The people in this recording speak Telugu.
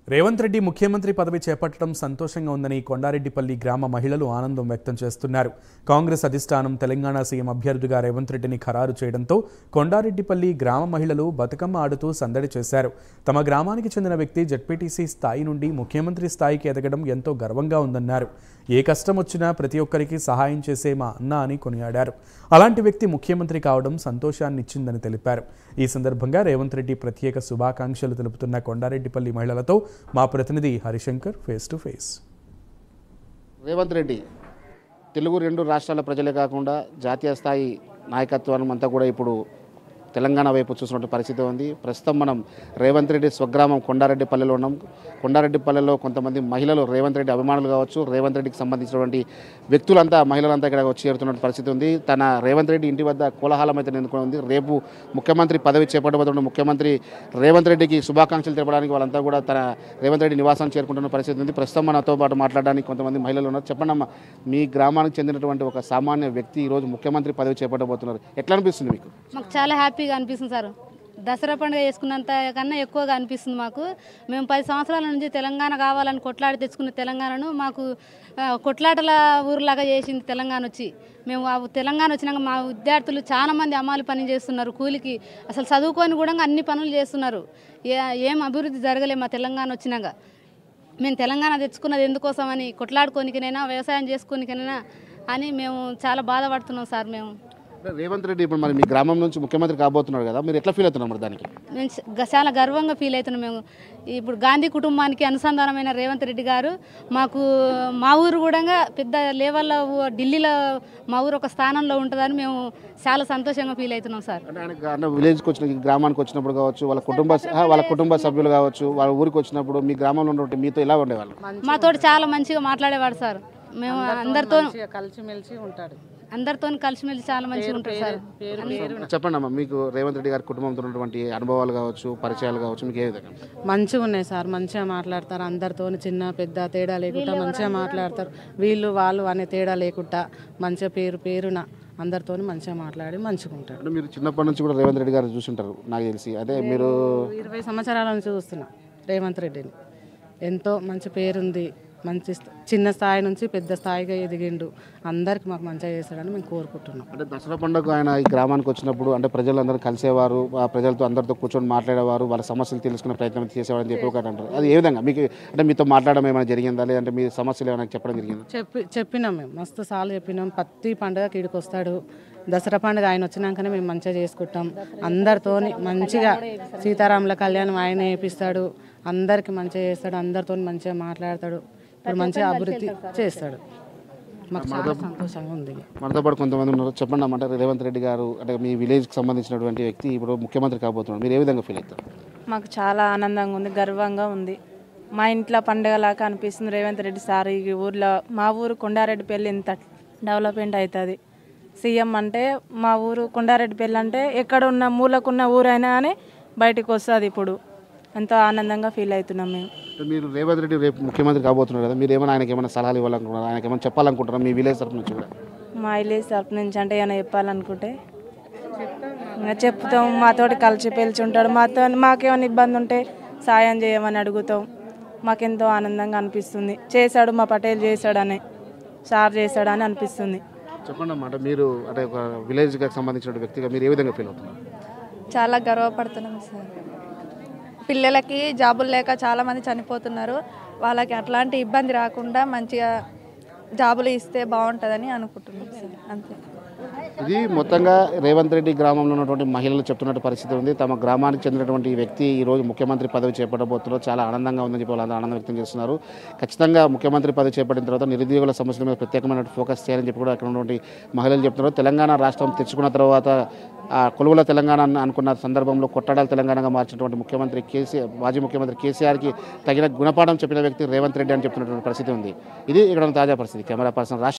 రేవంత్ రెడ్డి ముఖ్యమంత్రి పదవి చేపట్టడం సంతోషంగా ఉందని కొండారెడ్డిపల్లి గ్రామ మహిళలు ఆనందం వ్యక్తం చేస్తున్నారు కాంగ్రెస్ అధిష్టానం తెలంగాణ సీఎం అభ్యర్థిగా రేవంత్ రెడ్డిని ఖరారు చేయడంతో కొండారెడ్డిపల్లి గ్రామ మహిళలు బతుకమ్మ ఆడుతూ సందడి చేశారు తమ గ్రామానికి చెందిన వ్యక్తి జడ్పీటీసీ స్థాయి నుండి ముఖ్యమంత్రి స్థాయికి ఎదగడం ఎంతో గర్వంగా ఉందన్నారు ఏ కష్టం వచ్చినా ప్రతి ఒక్కరికి సహాయం చేసే మా అన్న అని కొనియాడారు అలాంటి వ్యక్తి ముఖ్యమంత్రి కావడం సంతోషాన్ని ఇచ్చిందని తెలిపారు ఈ సందర్భంగా రేవంత్ రెడ్డి ప్రత్యేక శుభాకాంక్షలు తెలుపుతున్న కొండారెడ్డిపల్లి మహిళలతో మా ప్రతినిధి Harishankar face to face Revanth Reddy Telugu రెండు రాష్ట్రాల ప్రజలే కాకుండా జాతీయ స్థాయి నాయకత్వాన్ని అంతా కూడా ఇప్పుడు తెలంగాణ వైపు చూసినటువంటి పరిస్థితి ఉంది ప్రస్తుతం మనం రేవంత్ రెడ్డి స్వగ్రామం కొండారెడ్డిపల్లెలో ఉన్నాం కొండారెడ్డిపల్లెలో కొంతమంది మహిళలు రేవంత్ రెడ్డి అభిమానులు కావచ్చు రేవంత్ రెడ్డికి సంబంధించినటువంటి వ్యక్తులంతా మహిళలంతా ఇక్కడ వచ్చి చేరుతున్న పరిస్థితి ఉంది తన రేవంత్ రెడ్డి ఇంటి వద్ద కోలాహలం అయితే నెలకొని ఉంది రేపు ముఖ్యమంత్రి పదవి చేపట్టబోతున్న ముఖ్యమంత్రి రేవంత్ రెడ్డికి శుభాకాంక్షలు తెలపడానికి వాళ్ళంతా కూడా తన రేవంత్ రెడ్డి నివాసాన్ని చేరుకుంటున్న పరిస్థితి ఉంది ప్రస్తుతం మనతో పాటు మాట్లాడడానికి కొంతమంది మహిళలు ఉన్నారు చెప్పండి అమ్మా మీ గ్రామానికి చెందినటువంటి ఒక సామాన్య వ్యక్తి ఈరోజు ముఖ్యమంత్రి పదవి చేపట్టబోతున్నారు ఎట్లా అనిపిస్తుంది మీకు మాకు చాలా హ్యాపీగా అనిపిస్తుంది సార్ దసరా పండుగ చేసుకున్నంత కన్నా ఎక్కువగా అనిపిస్తుంది మాకు మేము పది సంవత్సరాల నుంచి తెలంగాణ కావాలని కొట్లాడి తెచ్చుకున్న తెలంగాణను మాకు ఆ, కొట్లాటల ఊరులాగా చేసింది తెలంగాణ వచ్చి మేము ఆ తెలంగాణ వచ్చినాక మా విద్యార్థులు చాలా మంది అమ్మాలి పని చేస్తున్నారు కూలికి అసలు చదువుకొని కూడా అన్ని పనులు చేస్తున్నారు ఏ ఏం అభివృద్ధి జరగలే మా తెలంగాణ వచ్చినాక మేము తెలంగాణ తెచ్చుకున్నది ఎందుకోసమని కొట్లాడుకోనికనైనా వ్యవసాయం చేసుకోనికనైనా అని మేము చాలా బాధపడుతున్నాం సార్ మేము అంటే రేవంత్ రెడ్డి ఇప్పుడు మరి మీ గ్రామం నుంచి ముఖ్యమంత్రి కాబోతున్నారు కదా మీరు ఎట్లా ఫీల్ అవుతున్నారు మరి దానికి మేము చ- గ- చాలా గర్వంగా ఫీల్ అవుతున్నాం మేము ఇప్పుడు గాంధీ కుటుంబానికి అనుసంధానమైన రేవంత్ రెడ్డి గారు మాకు మా ఊరు కూడా పెద్ద లెవెల్లో ఊ- ఢిల్లీలో మా ఊరు ఒక స్థానంలో ఉంటుందని మేము చాలా సంతోషంగా ఫీల్ అవుతున్నాం సార్ అంటే ఆయన అంటే విలేజ్కి వచ్చిన ఈ గ్రామానికి వచ్చినప్పుడు కావచ్చు వాళ్ళ కుటుంబ ఆ, వాళ్ళ కుటుంబ సభ్యులు కావచ్చు వాళ్ళ ఊరికి వచ్చినప్పుడు మీ గ్రామంలో ఉన్నటువంటి మీతో ఎలా ఉండేవాళ్ళు మాతోటి చాలా మంచిగా మాట్లాడేవాడు సార్ మేము అందరితో మంచిగా కలిసిమెలిసి ఉంటాడు అందరితో కలిసిమెలిసి చాలా మంచిగా ఉంటారు సార్ పేరు పేరు చెప్పండి అమ్మా మీకు రేవంత్ రెడ్డి గారి కుటుంబంతో ఉన్నటువంటి అనుభవాలు కావచ్చు పరిచయాలు కావచ్చు మీకు ఏ విధంగా మంచిగా ఉన్నాయి సార్ మంచిగా మాట్లాడతారు అందరితో చిన్న పెద్ద తేడా లేకుండా మంచిగా మాట్లాడతారు వీళ్ళు వాళ్ళు అనే తేడా లేకుండా మంచిగా పేరు పేరున అందరితో మంచిగా మాట్లాడి మంచిగా ఉంటారు అంటే మీరు చిన్నప్పటి నుంచి కూడా రేవంత్ రెడ్డి గారు చూసుంటారు నాకు తెలిసి అదే మీరు ఇరవై సంవత్సరాల నుంచి చూస్తున్నా రేవంత్ రెడ్డిని ఎంతో మంచి పేరుంది మంచి స్థ- చిన్న స్థాయి నుంచి పెద్ద స్థాయిగా ఎదిగిండు అందరికి మాకు మంచిగా చేస్తాడని మేము కోరుకుంటున్నాం అంటే దసరా పండుగ ఆయన ఈ గ్రామానికి వచ్చినప్పుడు అంటే ప్రజలందరూ కలిసేవారు ఆ ప్రజలతో అందరితో కూర్చొని మాట్లాడేవారు వాళ్ళ సమస్యలు తెలుసుకునే ప్రయత్నం చేసేవారని చెప్పి ఒకటి అంటారు అది ఏ విధంగా మీకు అంటే మీతో మాట్లాడడం ఏమైనా జరిగిందా లేదంటే మీ సమస్యలు ఏమైనా చెప్పడం జరిగిందా చెప్పి చెప్పినాం మేము మస్తు సార్లు చెప్పినాం ప్రతి పండుగకి ఇక్కడికి వస్తాడు దసరా పండుగ ఆయన వచ్చినాకనే మేము మంచిగా చేసుకుంటాం అందరితోని మంచిగా సీతారాముల కళ్యాణం ఆయన వేపిస్తాడు అందరికి మంచిగా చేస్తాడు అందరితో మంచిగా మాట్లాడతాడు ఇప్పుడు మంచిగా అభివృద్ధి చేస్తాడు మాకు చాలా సంతోషంగా ఉంది మనతో పాటు కొంతమంది ఉన్నారు చెప్పండి అమ్మ, అంటే రేవంత్ రెడ్డి గారు అంటే మీ విలేజ్కి సంబంధించినటువంటి వ్యక్తి ఇప్పుడు ముఖ్యమంత్రి కాబోతున్నారు మీరు ఏ విధంగా ఫీల్ అవుతారు మాకు చాలా ఆనందంగా ఉంది గర్వంగా ఉంది మా ఇంట్లో పండగలాగా అనిపిస్తుంది రేవంత్ రెడ్డి సార్ ఈ ఊర్లో మా ఊరు కొండారెడ్డిపల్లి ఇంత డెవలప్మెంట్ అవుతుంది సీఎం అంటే మా ఊరు కొండారెడ్డిపల్లి అంటే ఎక్కడ ఉన్న మూలకున్న ఊరైనా అని బయటకు వస్తుంది ఇప్పుడు ఎంతో ఆనందంగా ఫీల్ అవుతున్నాం మేము అంటే మీరు రేవంత్ రెడ్డి రేపు ముఖ్యమంత్రి కాబోతున్నారు కదా మీరు ఏమైనా ఆయనకి ఏమైనా సలహాలు ఇవ్వాలనుకుంటున్నారు ఆయనకి ఏమైనా చెప్పాలనుకుంటున్నారు మీ విలేజ్ తరఫు నుంచి కూడా మా విలేజ్ తరపు నుంచి అంటే ఏమైనా చెప్పాలనుకుంటే ఇంకా చెప్తాం మాతోటి కలిసి పిలిచి ఉంటాడు మాతో మాకేమైనా ఇబ్బంది ఉంటే సాయం చేయమని అడుగుతాం మాకెంతో ఆనందంగా అనిపిస్తుంది చేశాడు మా పటేల్ చేశాడని సార్ చేశాడని అనిపిస్తుంది చెప్పండి అమ్మా అంటే మీరు అంటే ఒక విలేజ్కి సంబంధించిన వ్యక్తిగా మీరు ఏ విధంగా ఫీల్ అవుతున్నారు చాలా గర్వపడుతున్నాం సార్ పిల్లలకి జాబులు లేక చాలామంది చనిపోతున్నారు వాళ్ళకి అట్లాంటి ఇబ్బంది రాకుండా మంచిగా జాబులు ఇస్తే బాగుంటుందని అనుకుంటున్నాం సార్ అంతే ఇది మొత్తంగా రేవంత్ రెడ్డి గ్రామంలో ఉన్నటువంటి మహిళలు చెప్తున్నట్టు పరిస్థితి ఉంది తమ గ్రామానికి చెందినటువంటి ఈ వ్యక్తి ఈ రోజు ముఖ్యమంత్రి పదవి చేపట్టబోతున్నారు చాలా ఆనందంగా ఉందని చెప్పి వాళ్ళందరూ ఆనందం వ్యక్తం చేస్తున్నారు ఖచ్చితంగా ముఖ్యమంత్రి పదవి చేపట్టిన తర్వాత నిరుద్యోగుల సమస్యల మీద ప్రత్యేకమైన ఫోకస్ చేయాలని చెప్పి కూడా అక్కడ ఉన్నటువంటి మహిళలు చెప్తున్నారు తెలంగాణ రాష్ట్రం తెచ్చుకున్న తర్వాత ఆ కొలువుల తెలంగాణ అన్న- అనుకున్న సందర్భంలో కొట్టడాల తెలంగాణగా మార్చినటువంటి ముఖ్యమంత్రి కేసీఆర్ మాజీ ముఖ్యమంత్రి కేసీఆర్కి తగిన గుణపాఠం చెప్పిన వ్యక్తి రేవంత్ రెడ్డి అని చెప్తున్నటువంటి పరిస్థితి ఉంది ఇది ఇక్కడ ఉన్న తాజా పరిస్థితి కెమెరా పర్సన్ రాష్ట్ర